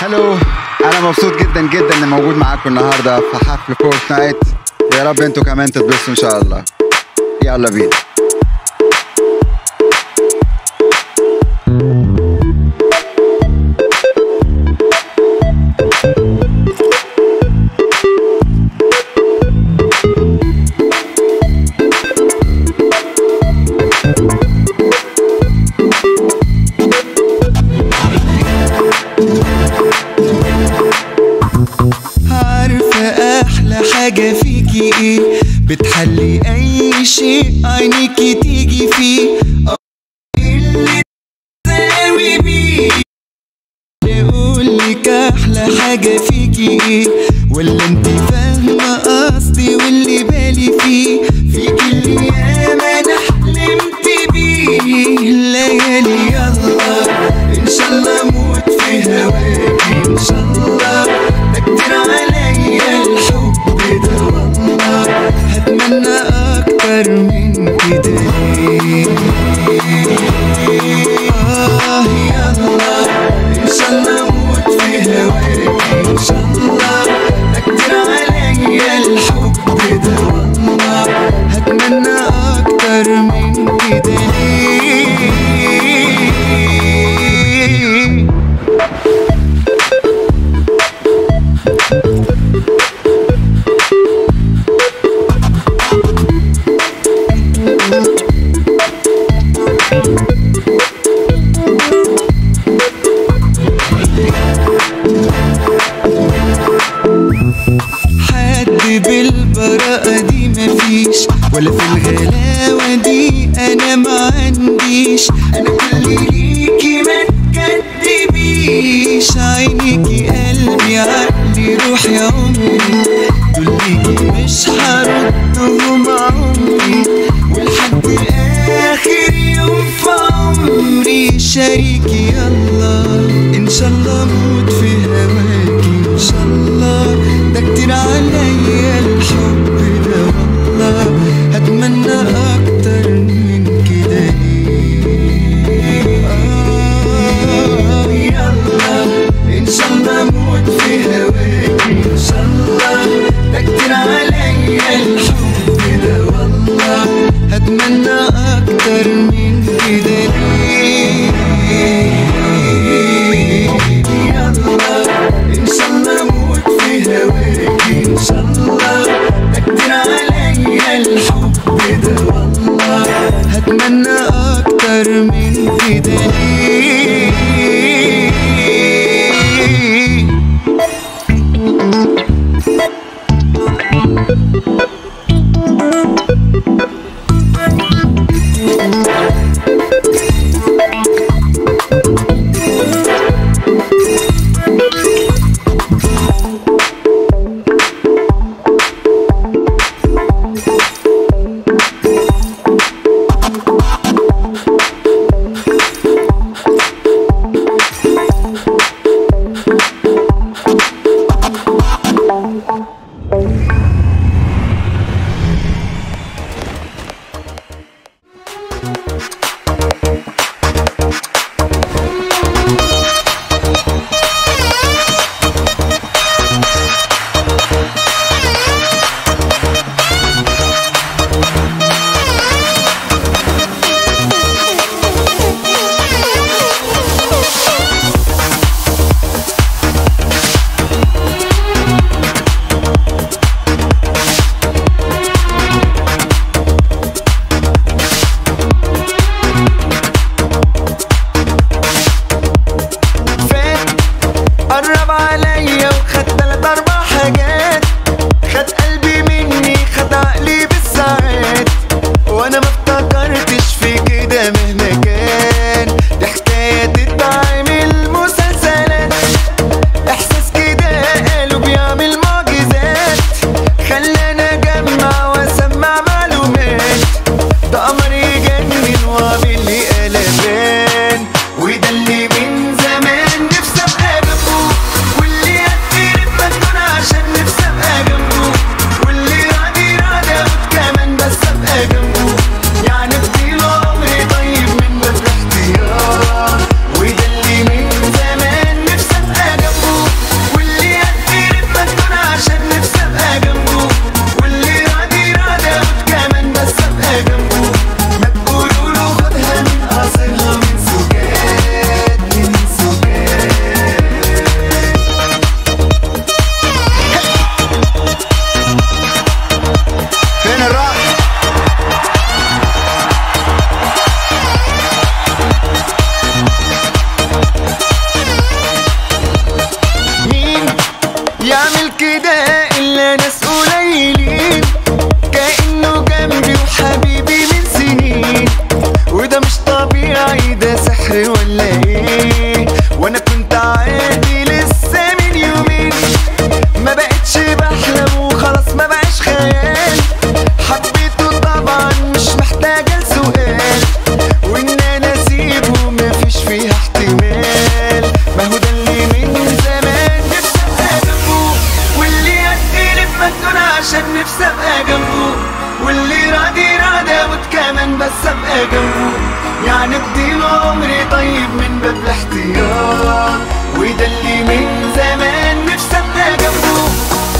الو انا مبسوط جدا جدا اني موجود معاكم النهارده في حفل فورتنايت يا رب انتوا كمان تتبسطوا ان شاء الله يلا بينا عارفة أحلى حاجة فيكي إيه بتحلي أي شيء عينيكي تيجي فيه آه، اللي تساوي بيه أقولك أحلى حاجة فيكي إيه ولا أنت فاهمة قصدي واللي بالي فيه فيكي اللي ياما أنا حلمت بيه الليالي يلا إن شاء الله أموت في هواكي إن شاء الله ده كتير عليا الحب ده والله هتمنى أكتر من كده آه يلا إن شاء الله أموت في هواكي إن شاء الله ده كتير عليا الحب ده والله هتمنى أكتر من كده ليه حد بالبراءة دي مفيش ولا في الغلاوة دي أنا ما عنديش أنا كل ليكي ما تكدبيش عينيكي قلبي عقلي روحي عمري دول ليكي مش هردهم عمري ولحد آخر يوم في عمري شريكي يلا إن شاء الله أموت في هواكي إن شاء الله ده كتير عليا الحب ده والله هتمنى أكتر من كده ليه آه يلا إن شاء الله أموت في هواكي إن شاء الله ده كتير عليا الحب ده والله هتمنى أكتر من كده ليه يلا إن شاء الله أموت في هواكي إن شاء الله ده كتير عليا الحب ده والله هتمنى أكتر من كده ليه جنبه يعني بدي عمري طيب من باب الاحتياط وده اللي من زمان نفسي ابقى جنبه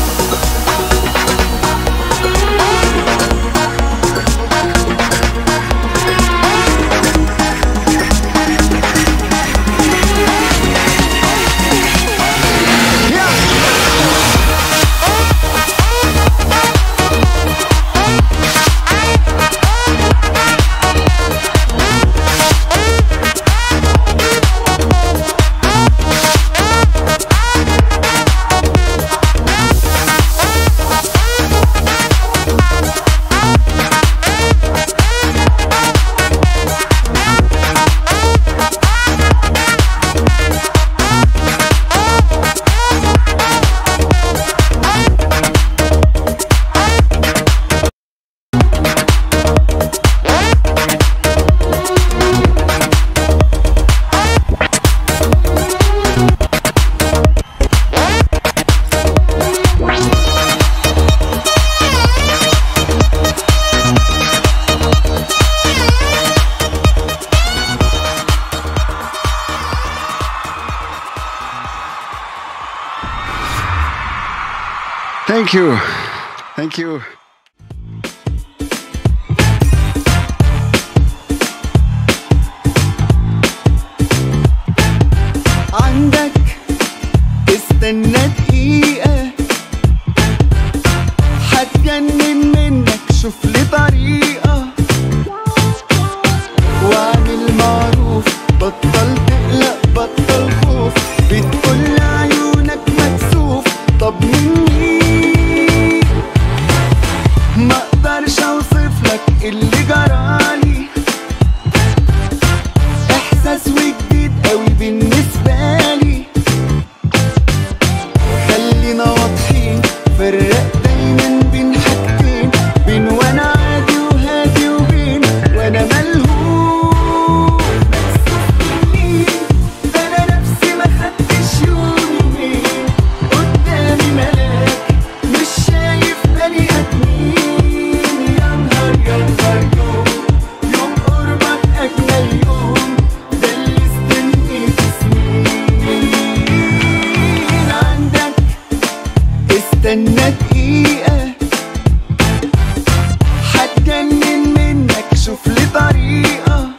Thank you. Thank you. عندك استنى دقيقة هتجنن منك شوف لي طريقة واعمل معروف بطل تقلق بطل خوف بتقول عيونك مكسوف طب مني ما اقدرش اوصف لك اللي جرالي احساس وجديد قوي بالنسبه لي خلينا واضحين فرق دايما بين حاجتين بين وانا عادي وهادي وبين وانا ملهوف مكسوف مني ده انا نفسي ما خدتش يومين قدامي ملاك مش شايف بني ادمين يا نهار يا نهار يوم يوم قربك اجمل يوم ده اللي استنيت سنين عندك استنى دقيقة هتجنن منك شوف لي طريقة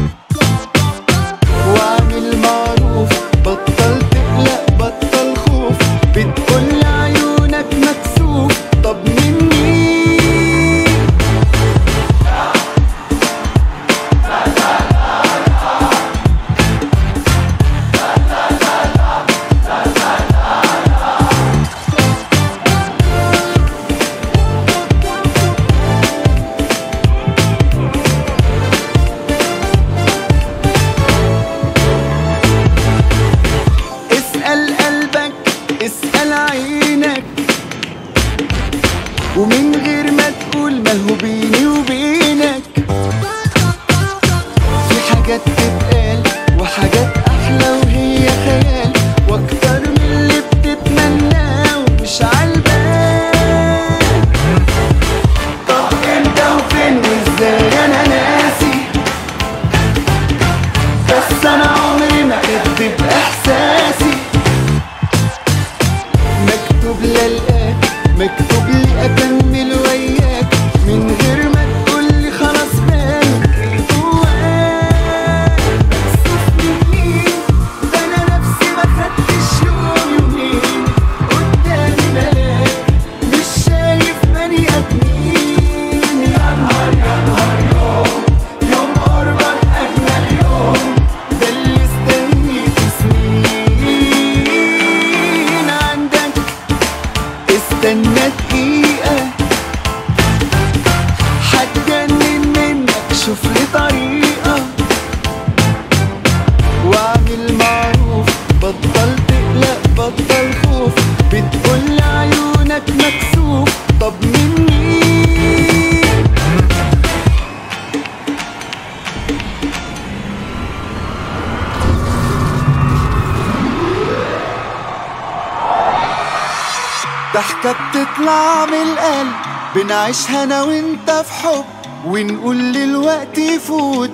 واعمل معروف بطل تقلق بطل خوف بتقول عيونك مكسوف طب مني اسأل قلبك اسأل عينك ومن غير ما تقول ما هو بيني وبينك في حاجات تتقال وحاجات أحلى وهي خيال وأكتر من اللي بتتمناه ومش عالبال طب امتى وفين وازاي أنا ناسي بس أنا عمري ما كدب إحساسي مكتوب للقاك مكتوب لي أكمل وياك من غير ما تقولي خلاص بالك جواك مكسوف مني ده أنا نفسي ما خدتش يوم يومين قدامي ملاك مش شايف بني آدمين يا نهار يا نهار يوم يوم قربك أجمل يوم ده اللي استنيته سنين عندك استنى دقيقة هتجنن منك شوف لي طريقة واعمل معروف بطل تقلق بطل خوف بتقول عيونك مكسوف طب مني ضحكة بتطلع من القلب بنعيشها انا وانت في حب ونقول للوقت يفوت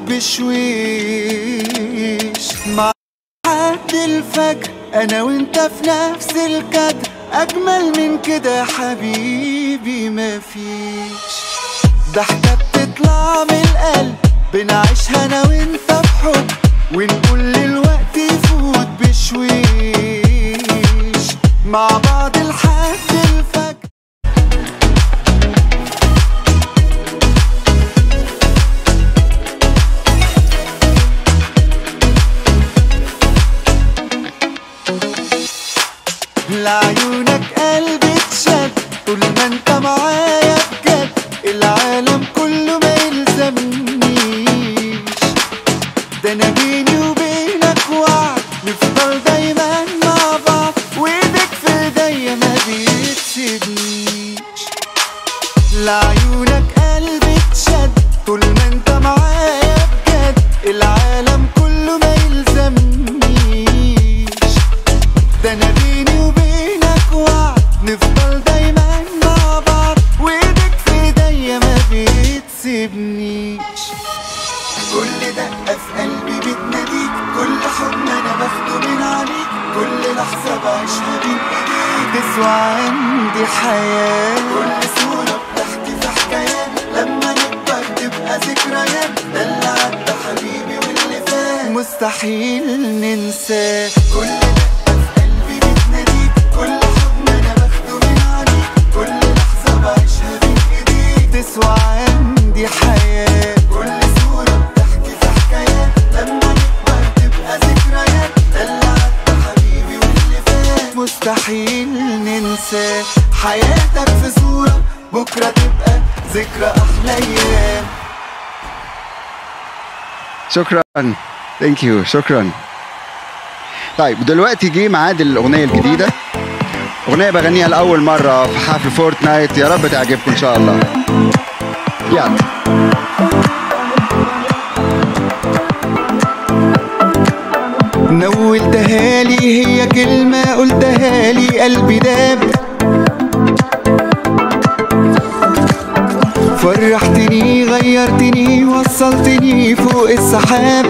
بشويش مع حد الفجر انا وانت في نفس الكادر اجمل من كده حبيبي مفيش ضحكة بتطلع من القلب بنعيشها انا وانت في حب ونقول للوقت يفوت بشويش مع بعض لحد الفجر لعيونك قلبي اتشد طول ما انت معايا بجد العالم كله ما يلزمنيش ده انا بيني وبينك وعد نفضل دايما مع بعض وايدك في ايديا ما بتسيبنيش لعيونك قلبي اتشد طول ما انت معايا بجد العالم كله ما يلزمنيش ده انا بيني وبينك وعد نفضل دايما مع بعض وايدك في ايديا ما بتسيبنيش كل دقة في قلبي بتناديك كل حضن انا باخده من عليك كل لحظة بعيشها بين ايديك تسوى عندي حياة كل صورة بتحكي في حكايات لما نكبر تبقى ذكريات ده اللي عدى حبيبي واللي فات مستحيل ننساه كل دقة في قلبي بتناديك كل حضن انا باخده من عليك كل لحظة بعيشها بين ايديك تسوى عندي حياة كل صورة بتحكي في حكايات لما نكبر تبقى ذكريات ده اللي عدى حبيبي واللي فات مستحيل ننساه حياتك في صورة بكرة تبقى ذكرى أحلى أيام شكرا ثانك يو شكرا طيب دلوقتي جه ميعاد الاغنيه الجديده اغنيه بغنيها لاول مره في حفل فورتنايت يا رب تعجبكم ان شاء الله يلا نولتها لي هي كلمة قلتها لي قلبي داب فرحتني غيرتني وصلتني فوق السحاب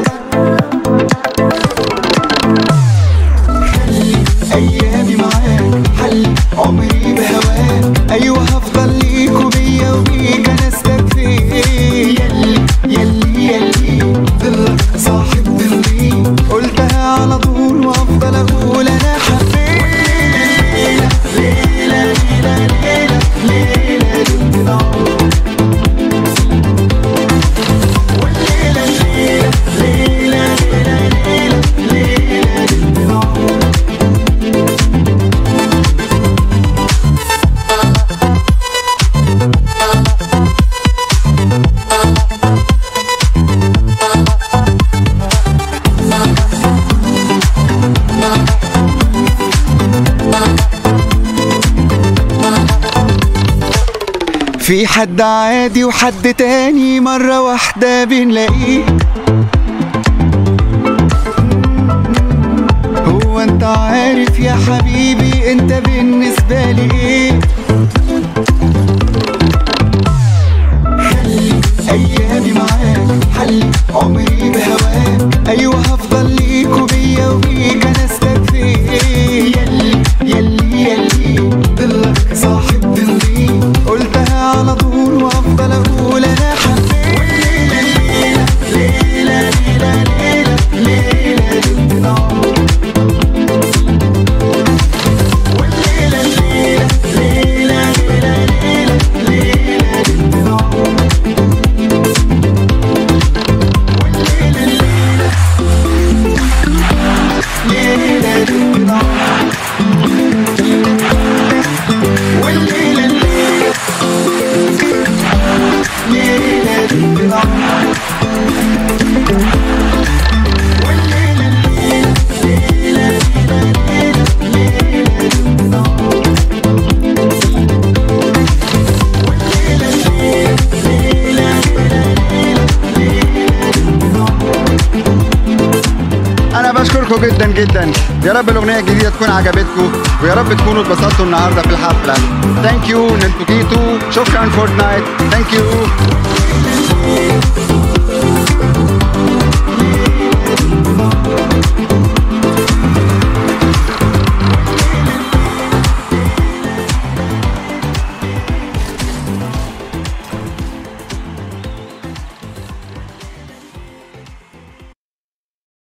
ايامي معاك حل عمري بهواك ايوه هفضل ليك وبيا وبيك انا استكفيت يلي يلي يلي ظلك صاحب ظلي قلتها على طول وافضل اقول انا حبيت ليلة ليلة ليلة ليلة ليلة ليلة والليلة ليلة ليلة ليلة ليلة ليلة ليلة في حد عادي وحد تاني مرة واحدة بنلاقيه هو انت عارف يا حبيبي انت بالنسبة لي ايه خلي ايامي معاك حلي عمري بهواك ايوه هفضل ليك وبيا وبيك انا استكفيت يلي يلي يلي ضلك صاحب ضلي قلتها على طول وافضل اقول انا حبيت والليلة ليلة ليلة ليلة ليلة ليلة ليلة والليلة ليلة ليلة ليلة ليلة ليلة ليلة ليلة ليلة والليلة ليلة ليلة ليلة والليلة ليلة ليلة ليلة ليلة ليلة والليلة ليلة ليلة انا بشكركم جدا جدا يا رب الاغنيه الجديده تكون عجبتكم ويا رب تكونوا اتبسطتوا النهارده في الحفله ثانك يو ان انتوا جيتوا شكرا فورتنايت ثانك يو ليه